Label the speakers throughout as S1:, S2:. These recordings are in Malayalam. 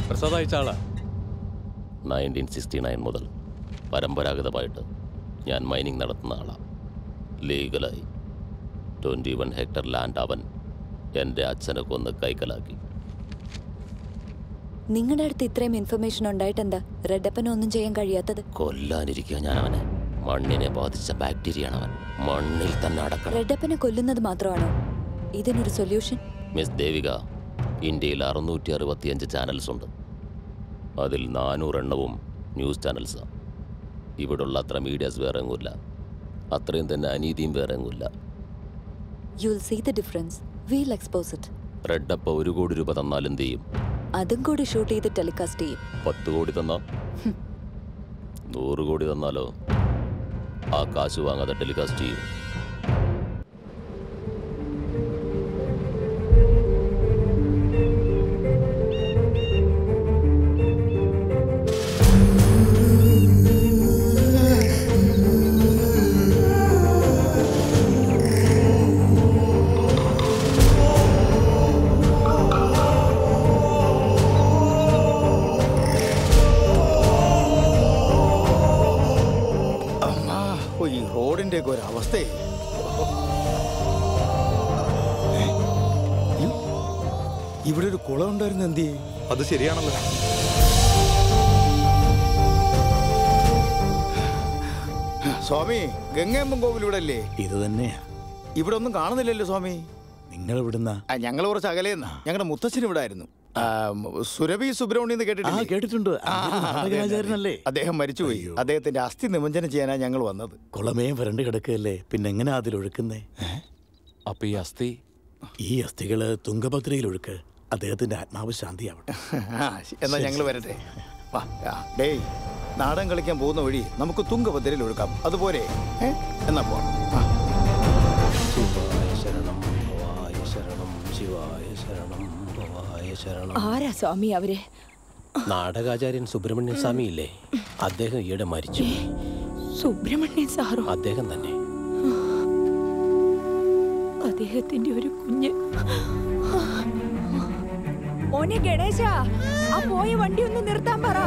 S1: പ്രസാദ് അയച്ച ആളാ
S2: നയൻറ്റീൻ സിക്സ്റ്റി നയൻ മുതൽ പരമ്പരാഗതമായിട്ട് ഞാൻ മൈനിങ് നടത്തുന്ന ആളാണ് ലീഗലായി ട്വൻറ്റി വൺ ഹെക്ടർ ലാൻഡ് അവൻ എൻ്റെ അച്ഛനെ കൊന്ന് കൈക്കലാക്കി
S3: നിങ്ങളുടെ അടുത്ത് ഇത്രയും ഇൻഫർമേഷൻ ഉണ്ടായിട്ടെന്താ റെഡപ്പന് ഒന്നും ചെയ്യാൻ കഴിയാത്തത്
S2: കൊല്ലാനിരിക്കുക ഞാൻ അവനെ മണ്ണിനെ ബാധിച്ച ബാക്ടീരിയാണ് അവൻ മണ്ണിൽ തന്നെ അടക്കണം
S3: റെഡപ്പനെ കൊല്ലുന്നത് മാത്രമാണോ ഇതിനൊരു സൊല്യൂഷൻ
S2: മിസ് ദേവിക ഇന്ത്യയിൽ അറുന്നൂറ്റി അറുപത്തിയഞ്ച് ചാനൽസ് ഉണ്ട് അതിൽ നാനൂറെണ്ണവും ന്യൂസ് ചാനൽസാണ് ഇവിടുള്ള അത്ര മീഡിയാസ് വേറെ എങ്ങുമില്ല അത്രയും തന്നെ അനീതിയും വേറെ എങ്ങുമില്ല
S3: you will see the difference will expose it
S2: റെഡപ്പ ഒരു കോടി രൂപ തന്നാൽ എന്ത് ചെയ്യും
S3: അതും കൂടി ഷൂട്ട് ചെയ്ത് ടെലികാസ്റ്റ് ചെയ്യും
S2: പത്ത് കോടി തന്നാ നൂറ് കോടി തന്നാലോ ആ കാശ് വാങ്ങാതെ ടെലികാസ്റ്റ് ചെയ്യും
S4: അമ്മാ ഓ, ഈ റോഡിന്റെ ഒക്കെ ഒരു അവസ്ഥയെ ഇവിടെ ഒരു കുളം ഉണ്ടായിരുന്നു എന്തി
S5: അത് ശരിയാണല്ലോ
S4: സ്വാമി ഗംഗയമ്മൻ കോവിൽ ഇവിടെ അല്ലേ
S6: ഇത് തന്നെയാ
S4: ഇവിടെ ഒന്നും കാണുന്നില്ലല്ലോ സ്വാമി
S6: നിങ്ങൾ ഇവിടുന്ന
S4: ആ, ഞങ്ങൾ കുറച്ച് അകലെയെന്നാ ഞങ്ങളുടെ മുത്തച്ഛൻ ഇവിടെ ആയിരുന്നു ആ, സുരഭി സുബ്രഹ്മണ്യം എന്ന്
S6: ആ
S4: കേട്ടിട്ടില്ലേ
S6: കേട്ടിട്ടുണ്ട്
S4: ആ,
S6: അദ്ദേഹം
S4: അതെ, അതെ, അതെ.
S6: നാടകാചാര്യനല്ലേ
S4: അദ്ദേഹം മരിച്ചുപോയി അദ്ദേഹത്തിന്റെ അസ്ഥി നിമഞ്ജനം ചെയ്യാനാ ഞങ്ങൾ വന്നത്
S6: കുളമേ വരണ്ട് കിടക്കുകയല്ലേ പിന്നെ എങ്ങനെ അതിലൊഴുക്കുന്നേ
S1: അപ്പൊ ഈ അസ്ഥി
S6: ഈ അസ്ഥികള് തുങ്കഭദ്രയിൽ ഒഴുക്ക് അദ്ദേഹത്തിന്റെ ആത്മാവ് ശാന്തിയാവട്ടെ
S4: ആ, ശ- എന്നാ ഞങ്ങൾ വരട്ടെ വാ, ആ, ഡേയ് നാടൻ കളിക്കാൻ പോകുന്ന വഴി നമുക്ക് തുങ്കഭദ്രയിൽ ഒഴുക്കാം അതുപോലെ ഏ? എന്നാ പോവാം ആ.
S7: ശിവായ ശരണം ഭവായ ശരണം ശിവായ ശരണം ഭവായ ശരണം
S8: ആരാ സ്വാമി അവര്
S7: നാടകാചാര്യൻ സുബ്രഹ്മണ്യൻ സ്വാമി ഇല്ലേ അദ്ദേഹം ഈയിടെ മരിച്ചു
S8: സുബ്രഹ്മണ്യൻ സാറോ
S7: അദ്ദേഹം തന്നെ
S8: അദ്ദേഹത്തിന്റെ ഒരു കുഞ്ഞ് മോനെ ഗണേശ ആ പോയ വണ്ടി ഒന്ന് നിർത്താൻ പറ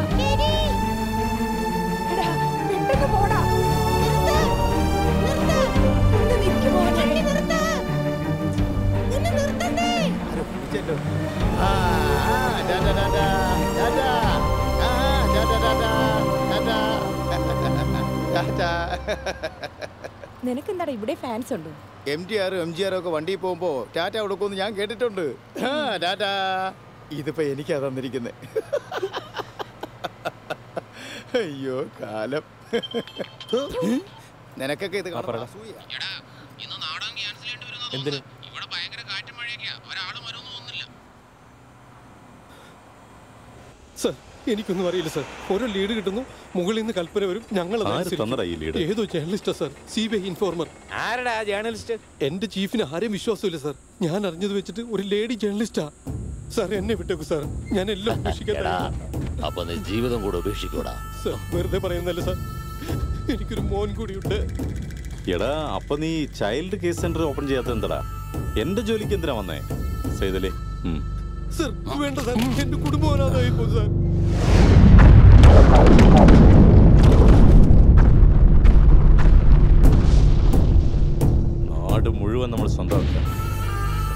S8: എടാ, പെട്ടെന്ന് പോടാ ഒന്ന് നിക്ക് മോനെ.
S4: ആരോ വിളിച്ചല്ലോ. ആ, ആ, ഡാ, ഡാ, ഡാ, ഡാ, ഡാ, ഡാ. ആ, ഡാ, ഡാ, ഡാ, ഡാ, ഡാ, ഡാ. ഡാ, ഡാ.
S8: നിനക്കെന്താടാ ഇവിടെ ഫാൻസ് ഉണ്ടോ
S4: എം ടി ആറും എം ജി ആറും ഒക്കെ വണ്ടിയിൽ പോകുമ്പോ ടാറ്റ കൊടുക്കുമെന്ന് ഞാൻ കേട്ടിട്ടുണ്ട് ആ, ടാറ്റാ ഇതിപ്പോ എനിക്കാ തന്നിരിക്കുന്നത് അയ്യോ കാലം നിനക്കൊക്കെ ഇത് കാണുമ്പോ അസൂയ.
S1: എന്തിന്
S9: സർ എനിക്കൊന്നും അറിയില്ല സർ ഓരോ ലീഡ് കിട്ടുന്നു മുകളിൽ നിന്ന് കൽപ്പന വരും ഞങ്ങൾ അത്
S5: ആര്
S9: അനുസരിക്കും.
S5: തന്നടാ ഈ lead?
S9: ഏതോ ജേർണലിസ്റ്റാ sir C B I informer
S1: ആരടാ ജേർണലിസ്റ്റ്
S9: എന്റെ ചീഫിന് ആരെയും വിശ്വാസമില്ല സർ ഞാൻ അറിഞ്ഞത് വെച്ചിട്ട് ഒരു ലേഡി ജേർണലിസ്റ്റാ സാർ എന്നെ വിട്ടേക്കു സാർ ഞാൻ എല്ലാം ഉപേക്ഷിക്കാൻ
S2: എടാ
S9: തയ്യാറാ.
S2: അപ്പൊ നീ ജീവിതം കൂടെ ഉപേക്ഷിക്കൂടാ
S9: സർ വെറുതെ പറയുന്നല്ല സാർ എനിക്കൊരു മോൻ കൂടിയുണ്ട്
S5: എടാ അപ്പൊ നീ ചൈൽഡ് കേസ് സെന്റർ ഓപ്പൺ ചെയ്യാത്ത എന്താടാ എന്റെ ജോലിക്ക് എന്തിനാ വന്നേ സൈതലേ ഉം.
S9: സർ വേണ്ട സാർ എന്റെ കുടുംബം അനാഥായി പോകും സാർ
S5: നാട് മുഴുവൻ നമ്മൾ സ്വന്തമാക്കുക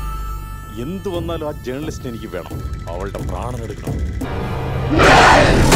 S5: എന്തു വന്നാലും ആ ജേർണലിസ്റ്റിനെ എനിക്ക് വേണം അവളുടെ പ്രാണൻ എടുക്കണം